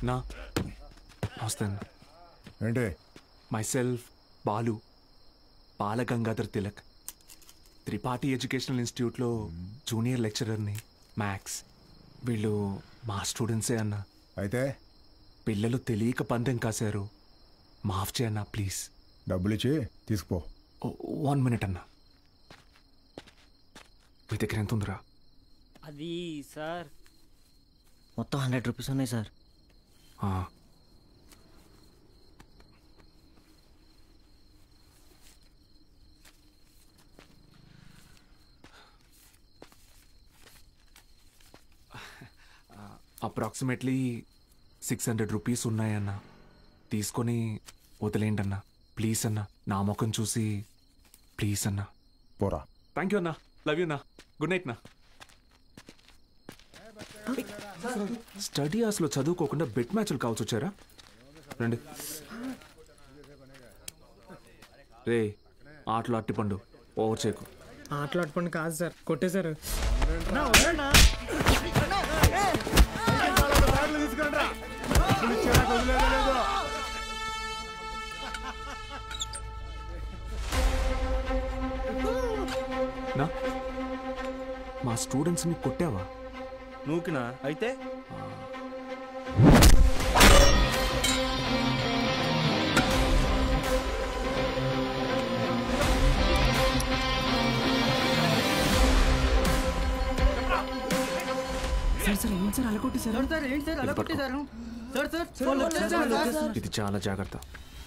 నా నమస్తే అన్న ఏంటి myself Balu Balagangadhar Tilak Tripathi educational ఇన్స్టిట్యూట్లో జూనియర్ లెక్చరర్ని మ్యాథ్స్ వీళ్ళు మా స్టూడెంట్సే అన్న అయితే పిల్లలు తెలియక పందెం కాశారు మాఫ్ చేయన్న ప్లీజ్ డబ్బులు ఇచ్చి తీసుకుపో వన్ మినిట్ అన్న మీ దగ్గర ఎంత ఉందిరా అది సార్ మొత్తం హండ్రెడ్ రూపీస్ ఉన్నాయి సార్ ఆ, అప్రాక్సిమేట్లీ సిక్స్ హండ్రెడ్ రూపీస్ ఉన్నాయన్న తీసుకొని వదిలేండి అన్న ప్లీజ్ అన్న నా ముఖం చూసి ప్లీజ్ అన్న పోరా థ్యాంక్ యూ అన్న లవ్ యూ అన్న గుడ్ నైట్ నా స్టడీ అవర్స్లో చదువుకోకుండా బెట్ మ్యాచ్లు కావచ్చు వచ్చారా రండి రే ఆటలు అట్టిపండు ఓవర్ చేయకు ఆటలాడుకోండి కాదు సార్ కొట్టేశారు నా మా స్టూడెంట్స్ని కొట్టావా నూకినా అయితే సార్ సార్ ఏంటి సార్ అలా కొట్టేశారు సార్ ఏంటి సార్ అలా కొట్టేశారు? సార్ ఇది చాలా జాగ్రత్త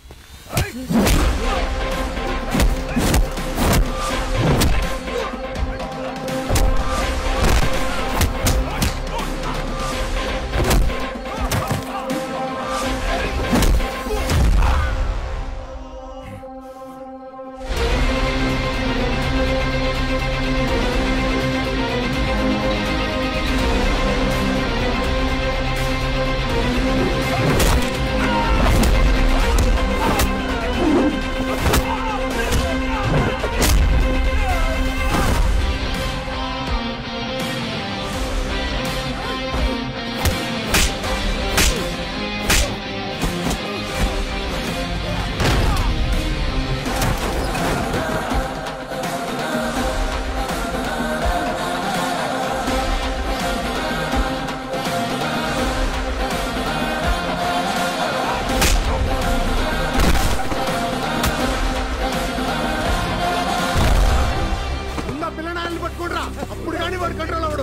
ఉన్న పిల్లనాయల్ని పట్టుకుంటారా అప్పుడు కానీ వాడు కంట్రోల్ అవ్వడు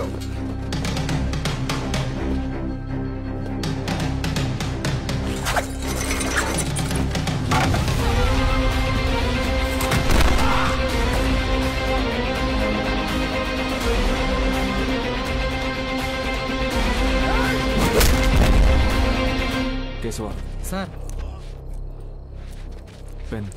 కేశవ సార్ పెన్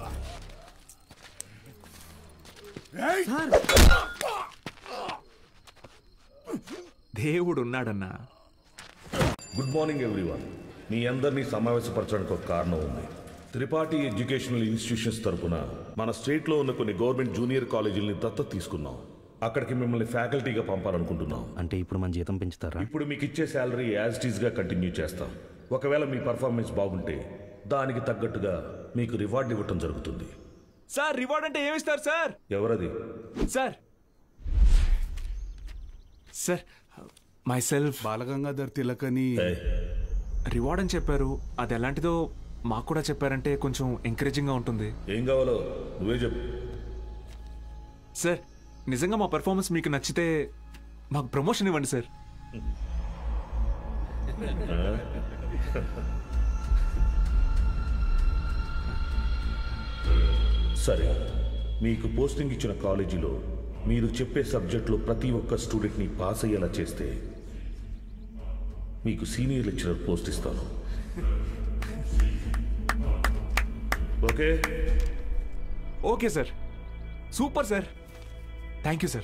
దేవుడు ఉన్నాడన్నా గుడ్ మార్నింగ్ ఎవ్రీవన్ మీ అందరినీ సమావేశపరచడానికి ఒక కారణం ఉంది త్రిపాఠి ఎడ్యుకేషనల్ ఇన్స్టిట్యూషన్స్ తరపున మన స్టేట్లో ఉన్న కొన్ని గవర్నమెంట్ జూనియర్ కాలేజీలని దత్తత తీసుకున్నాం అక్కడికి మిమ్మల్ని ఫ్యాకల్టీగా పంపాలనుకుంటున్నాం అంటే ఇప్పుడు మన జీతం పెంచుతారా ఇప్పుడు మీకు ఇచ్చే శాలరీ యాజ్ ఇట్ ఈస్గా కంటిన్యూ చేస్తాం ఒకవేళ మీ పర్ఫార్మెన్స్ బాగుంటే దానికి తగ్గట్టుగా మీకు రివార్డ్ ఇవ్వటం జరుగుతుంది సార్ రివార్డ్ అంటే ఏమిస్తారు సార్ ఎవరది sir sir myself Balagangadhar Tilak అని ఏయ్, రివార్డ్ అని చెప్పారు అది ఎలాంటిదో మాకు కూడా చెప్పారంటే కొంచెం ఎంకరేజింగ్గా ఉంటుంది ఏం కావాలో నువ్వే చెప్పు సార్ నిజంగా మా పెర్ఫార్మెన్స్ మీకు నచ్చితే మాకు ప్రమోషన్ ఇవ్వండి సార్ సరే మీకు పోస్టింగ్ ఇచ్చిన కాలేజీలో మీరు చెప్పే సబ్జెక్టులో ప్రతి ఒక్క స్టూడెంట్ని పాస్ అయ్యేలా చేస్తే మీకు సీనియర్ లెక్చరర్ పోస్ట్ ఇస్తాను okay okay sir super sir thank you sir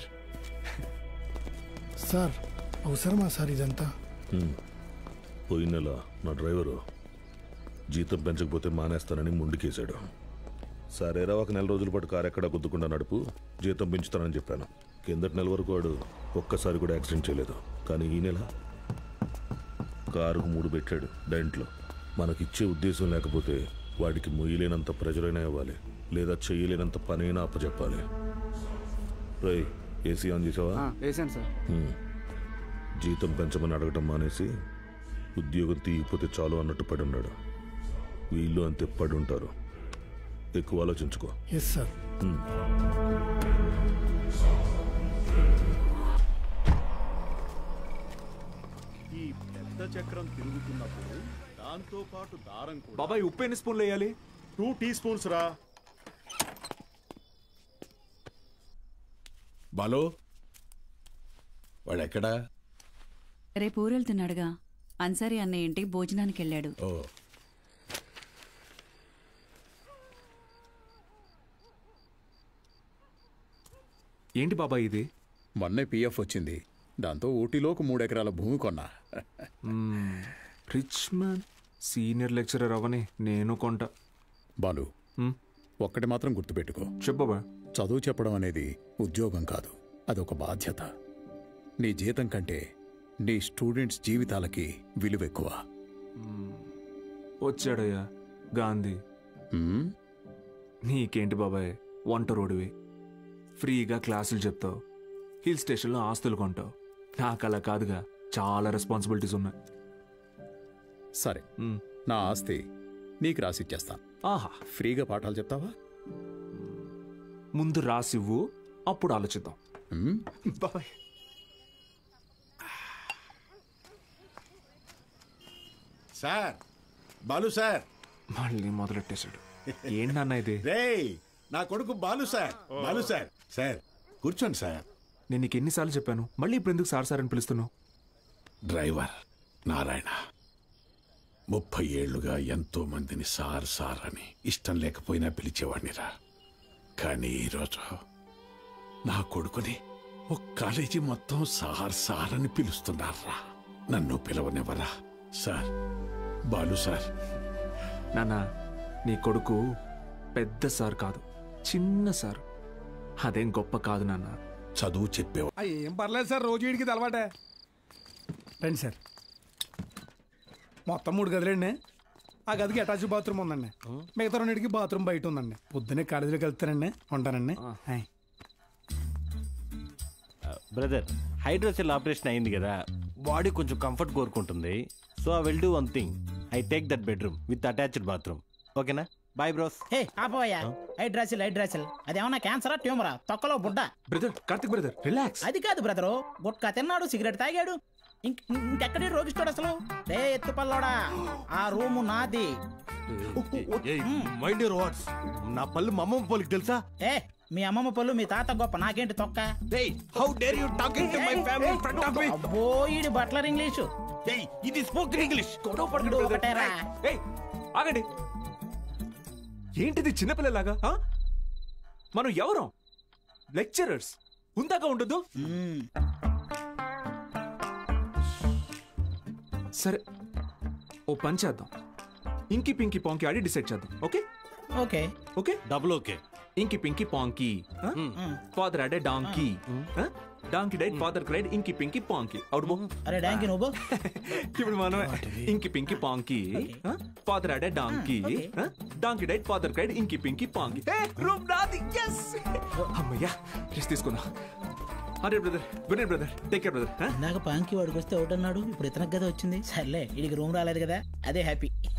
sir అవసరమా సార్ ఇదంతా పోయిన నెల నా డ్రైవరు జీతం పెంచకపోతే మానేస్తానని ముందుకేశాడు సరేరా ఒక నెల రోజుల పాటు కారు ఎక్కడా గుద్దుకుండా నడుపు జీతం పెంచుతానని చెప్పాను కిందటి నెల వరకు వాడు ఒక్కసారి కూడా యాక్సిడెంట్ చేయలేదు కానీ ఈ నెల కారుకు మూడు పెట్టాడు దాంట్లో మనకిచ్చే ఉద్దేశం లేకపోతే వాడికి మొయ్యలేనంత ప్రెజరైనా ఇవ్వాలి లేదా చేయలేనంత పనైనా అప్పచెప్పాలి రై ఏసీ ఆన్ చేసావా వేసాను సార్ హ్మ్. జీతం పెంచమని అడగటం మానేసి ఉద్యోగం తీయకపోతే చాలు అన్నట్టు పడి ఉన్నాడు వీళ్ళు అంతే పడి ఉంటారు ఎక్కువ ఆలోచించుకో ఎస్ సార్ ఈ పెద్ద చక్రం తిరుగుతున్నప్పుడు దాంతో పాటు దారం కూడా బాబాయ్ ఉప్పు ఎన్ని స్పూన్లు వేయాలి టూ టీ స్పూన్స్ రా బాలు వాడెక్కడా రేపు ఊరెళ్తున్నాడుగా అన్సారీ అన్నయ్య ఇంటికి భోజనానికి వెళ్ళాడు ఓ ఏంటి బాబాయ్ ఇది మొన్నే పిఎఫ్ వచ్చింది దాంతో ఊటీలో ఒక మూడెకరాల భూమి కొన్నా రిచ్ మ్యాన్ సీనియర్ లెక్చరర్ అవని నేను కొంట బాలు హ్మ్. ఒక్కటి మాత్రం గుర్తుపెట్టుకో చెప్పు బాబాయ్ చదువు చెప్పడం అనేది ఉద్యోగం కాదు అదొక బాధ్యత నీ జీతం కంటే నీ స్టూడెంట్స్ జీవితాలకి విలువ ఎక్కువ వచ్చాడయ్యా గాంధీ హ్మ్? నీకేంటి బాబాయ్ వంట రోడివి ఫ్రీగా క్లాసులు చెప్తావు హిల్ స్టేషన్లో ఆస్తులు కొంటావు నాకు అలా కాదుగా చాలా రెస్పాన్సిబిలిటీస్ ఉన్నాయి సరే మ్. నా ఆస్తి నీకు రాసిచ్చేస్తాను ఆహా ఫ్రీగా పాఠాలు చెప్తావా ముందు రాసివ్వు అప్పుడు ఆలోచిద్దాం హ్మ్? బాబాయ్ సార్ బాలు సార్ మళ్ళీ మొదలెట్టేశాడు ఏంటి నాన్న ఇది రేయ్ నా కొడుకు Balu sir Balu sir sir కూర్చోండి సార్ నేను నీకు ఎన్నిసార్లు చెప్పాను మళ్ళీ ఇప్పుడు ఎందుకు సార్ సార్ అని పిలుస్తున్నావు డ్రైవర్ నారాయణ ముప్పై ఏళ్లుగా ఎంతో మందిని సార్ సార్ అని ఇష్టం లేకపోయినా పిలిచేవాడినిరా కానీ ఈరోజు నా కొడుకుని ఒక కాలేజీ మొత్తం సార్ సార్ అని పిలుస్తున్నారా నన్ను పిలవనివ్వరా సార్ బాలు సార్ నాన్న నీ కొడుకు పెద్ద సార్ కాదు చిన్న సార్ అదేం గొప్ప కాదు నాన్న చదువు చెప్పేవా ఏం పర్లేదు సార్ రోజు వీడికి ఇది అలవాటే రండి సార్ మొత్తం మూడు గదులండి ఆ గదికి అటాచ్ బాత్రూమ్ ఉందండి మిగతా రెండింటికి బాత్రూమ్ బయట ఉందండి పొద్దున్నే కాలేజీలోకి వెళ్తానండి ఉంటానండి హాయ్. బ్రదర్ హైడ్రోసెల్ ఆపరేషన్ అయింది కదా బాడీ కొంచెం కంఫర్ట్ కోరుకుంటుంది so I will do one thing I take that bedroom with attached bathroom ఓకేనా బాయ్ బ్రోస్ హే ఆపోయా హైడ్రాసిల్ హైడ్రాసిల్ అదేమన్నా క్యాన్సరా ట్యూమరా తొక్కలో బుడ్డ బ్రదర్ కార్తిక్ బ్రదర్ రిలాక్స్ అది కాదు బ్రదరు గుట్కా తిన్నాడు సిగరెట్ తాగాడు ఇంక ఇంకెక్కడి రోగిస్తాడు అసలు రే ఎత్తు పల్లోడా ఆ రూము నాది మైండ్ యూర్ వాట్స్ నా పళ్ళు మా అమ్మమ్మ పోలికి తెలుసా ఏ మీ అమ్మమ్మ పళ్ళు మీ తాత గొప్ప నాకేంటి తొక్క how dare you talking to my family front of me అబ్బో ఈడి బట్లర్ ఇంగ్లీషు ఇది స్పోకెన్ ఇంగ్లీష్ ఇప్పుడు ఒకటేరా ఏయ్ ఆగండి ఏంటిది చిన్నపిల్లలాగా ఆ? మనం ఎవరం లెక్చరర్స్ ఉందాక ఉండదు మ్మ్. సరే ఓ పని చేద్దాం ఇంకి పింకి పాంకి ఆడి డిసైడ్ చేద్దాం okay okay okay double okay inky pinky ponky father had a donkey donkey died father cried inky pinky పాంకి అవుడు బో అరే డాంకి నువ్వు ఇప్పుడు మనం inky pinky ponky father had a donkey donkey died father cried inky pinky ponky room నాది yes అమ్మయ్యా rest తీసుకున్నా అరే brother good night brother take care brother ఇందాక పాంకి వాడికి వస్తే ఒకటి అన్నాడు ఇప్పుడు ఇతనికి కదా వచ్చింది సర్లే వీడికి రూమ్ రాలేదు కదా అదే హ్యాపీ